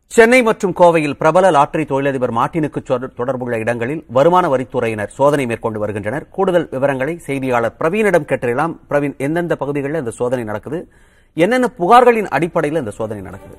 சென்னை மற்றும் கோவையில் பிரபல லாட்டரி தொழிலதிபர் மார்ட்டினுக்கு சொட- தொடர்புள்ள இடங்களில் வருமான வரித்துறையினர் சோதனை மேற்கொண்டு வருகின்றனர் கூடுதல் விவரங்களை செய்தியாளர் பிரவீனிடம் கேட்டறியலாம் பிரவீன் எந்தெந்த பகுதிகளில் இந்த சோதனை நடக்குது என்னென்ன புகார்களின் அடிப்படையில் இந்த சோதனை நடக்குது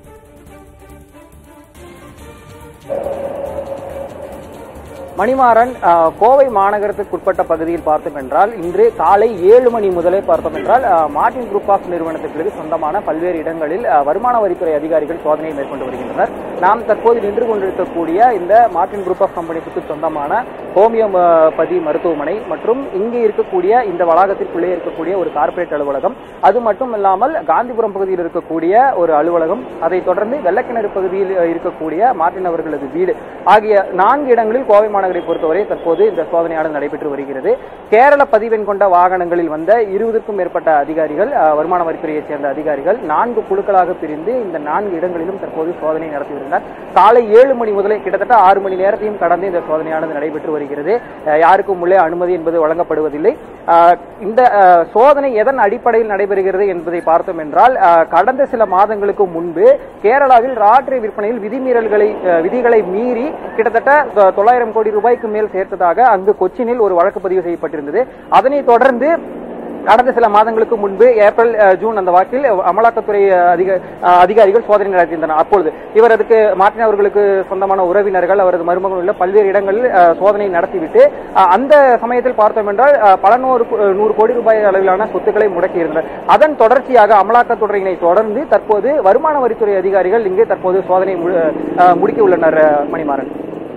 மணிமாறன் அஹ், கோவை மாநகரத்துக்கு உட்பட்ட பகுதியில் பார்த்தோம் என்றால் இன்று காலை ஏழு மணி முதலே பார்த்தோம் என்றால் அஹ், மார்டின் குரூப் ஆஃப் நிறுவனத்துக்கு சொந்தமான பல்வேறு இடங்களில் அஹ், வருமான வரித்துறை அதிகாரிகள் சோதனையை மேற்கொண்டு வருகின்றனர் நாம் தற்போது நின்று கொண்டிருக்கக்கூடிய இந்த மார்டின் குரூப் ஆஃப் கம்பெனிக்கு சொந்தமான ஹோமியோபதி மருத்துவமனை மற்றும் இங்கே இருக்கக்கூடிய இந்த வளாகத்திற்குள்ளே இருக்கக்கூடிய ஒரு கார்ப்பரேட் அலுவலகம் அது மட்டும் இல்லாமல் காந்திபுரம் பகுதியில் இருக்கக்கூடிய ஒரு அலுவலகம் அதைத் தொடர்ந்து வெள்ளக்கிணறு பகுதியில் அஹ், இருக்கக்கூடிய மார்டின் அவர்களது வீடு ஆகிய நான்கு இடங்களில் கோவை மாநகரை பொறுத்தவரை தற்போது இந்த சோதனையானது நடைபெற்று வருகிறது கேரள பதிவெண் கொண்ட வாகனங்களில் வந்த இருபதுக்கும் மேற்பட்ட அதிகாரிகள் அஹ், வருமான வரித்துறையைச் சேர்ந்த அதிகாரிகள் நான்கு குழுக்களாக பிரிந்து இந்த நான்கு இடங்களிலும் தற்போது சோதனை நடத்தி வருகிறார் காலை ஏழு மணி முதலே கிட்டத்தட்ட ஆறு மணி நேரத்தையும் கடந்து இந்த சோதனையானது நடைபெற்று வருகிறது அஹ், யாருக்கும் உள்ளே அனுமதி என்பது வழங்கப்படுவதில்லை அஹ், இந்த அஹ், சோதனை எதன் அடிப்படையில் நடைபெறுகிறது என்பதை பார்த்தோம் என்றால் அஹ், கடந்த சில மாதங்களுக்கு முன்பு கேரளாவில் ராட்டரி விற்பனையில் விதிமீறல்களை அஹ், விதிகளை மீறி கிட்டத்தட்ட தொ- தொள்ளாயிரம் கோடி ரூபாய்க்கு மேல் சேர்த்ததாக அங்கு கொச்சினில் ஒரு வழக்கு பதிவு செய்யப்பட்டிருந்தது அதனைத் தொடர்ந்து கடந்த சில மாதங்களுக்கு முன்பு ஏப்ரல் அஹ், ஜூன் அந்த வாக்கில் அமலாக்கத்துறை அஹ், அதிக அஹ், அதிகாரிகள் சோதனை நடத்தியிருந்தனர் அப்பொழுது இவர் அதுக்கு மார்ட்டின் அவர்களுக்கு சொந்தமான உறவினர்கள் அவரது மருமகன் உள்ள பல்வேறு இடங்களில் அஹ், சோதனை நடத்திவிட்டு அஹ், அந்த சமயத்தில் பார்த்தோம் என்றால் அஹ், பல நூறு கோ- நூறு கோடி ரூபாய் அளவிலான சொத்துக்களை முடக்கியிருந்தனர் அதன் தொடர்ச்சியாக அமலாக்கத்துறையினை தொடர்ந்து தற்போது வருமான வரித்துறை அதிகாரிகள் இங்கே தற்போது சோதனை மு- அஹ், முடிக்க உள்ளனர் அஹ், மணிமாறன்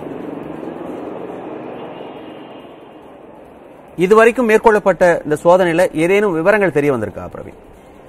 இதுவரைக்கும் மேற்கொள்ளப்பட்ட இந்த சோதனையில ஏதேனும் விவரங்கள் தெரிய வந்திருக்கா பிரவீன்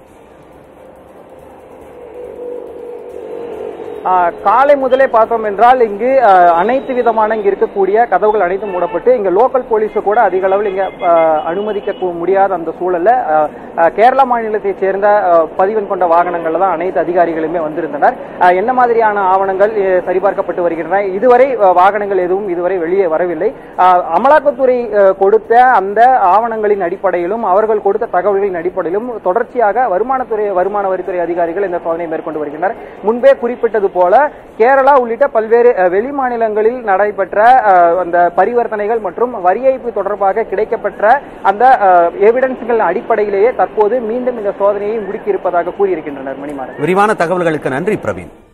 ஆஹ் காலை முதலே பார்த்தோம் என்றால் இங்கு ஆஹ், அனைத்து விதமான இங்கு இருக்கக்கூடிய கதவுகள் அனைத்தும் மூடப்பட்டு இங்க லோக்கல் போலீஸ் கூட அதிக அளவில் இங்க ஆஹ், அனுமதிக்க கூ- முடியாத அந்த சூழல்ல ஆஹ், ஆஹ், கேரளா மாநிலத்தை சேர்ந்த ஆஹ், பதிவெண் கொண்ட வாகனங்கள்ல தான் அனைத்து அதிகாரிகளுமே வந்திருந்தனர் ஆஹ், என்ன மாதிரியான ஆவணங்கள் அஹ், சரிபார்க்கப்பட்டு வருகின்றன இதுவரை ஆஹ், வாகனங்கள் எதுவும் இதுவரை வெளியே வரவில்லை ஆஹ், அமலாக்கத்துறை ஆஹ், கொடுத்த அந்த ஆவணங்களின் அடிப்படையிலும் அவர்கள் கொடுத்த தகவல்களின் அடிப்படையிலும் தொடர்ச்சியாக வருமானத்துறை வருமான வரித்துறை அதிகாரிகள் இந்த சோதனை மேற்கொண்டு வருகின்றனர் முன்பே குறிப்பிட்டது போல கேரளா உள்ளிட்ட பல்வேறு அஹ், வெளி மாநிலங்களில் நடைபெற்ற அஹ், அந்த பரிவர்த்தனைகள் மற்றும் வரி ஏய்ப்பு தொடர்பாக கிடைக்கப்பெற்ற அந்த எவிடன்ஸ்கள் அடிப்படையிலேயே தற்போது மீண்டும் இந்த சோதனையை முடுக்கியிருப்பதாக கூறியிருக்கின்றனர் மணிமாறன் விரிவான தகவல்களுக்கு நன்றி பிரவீன்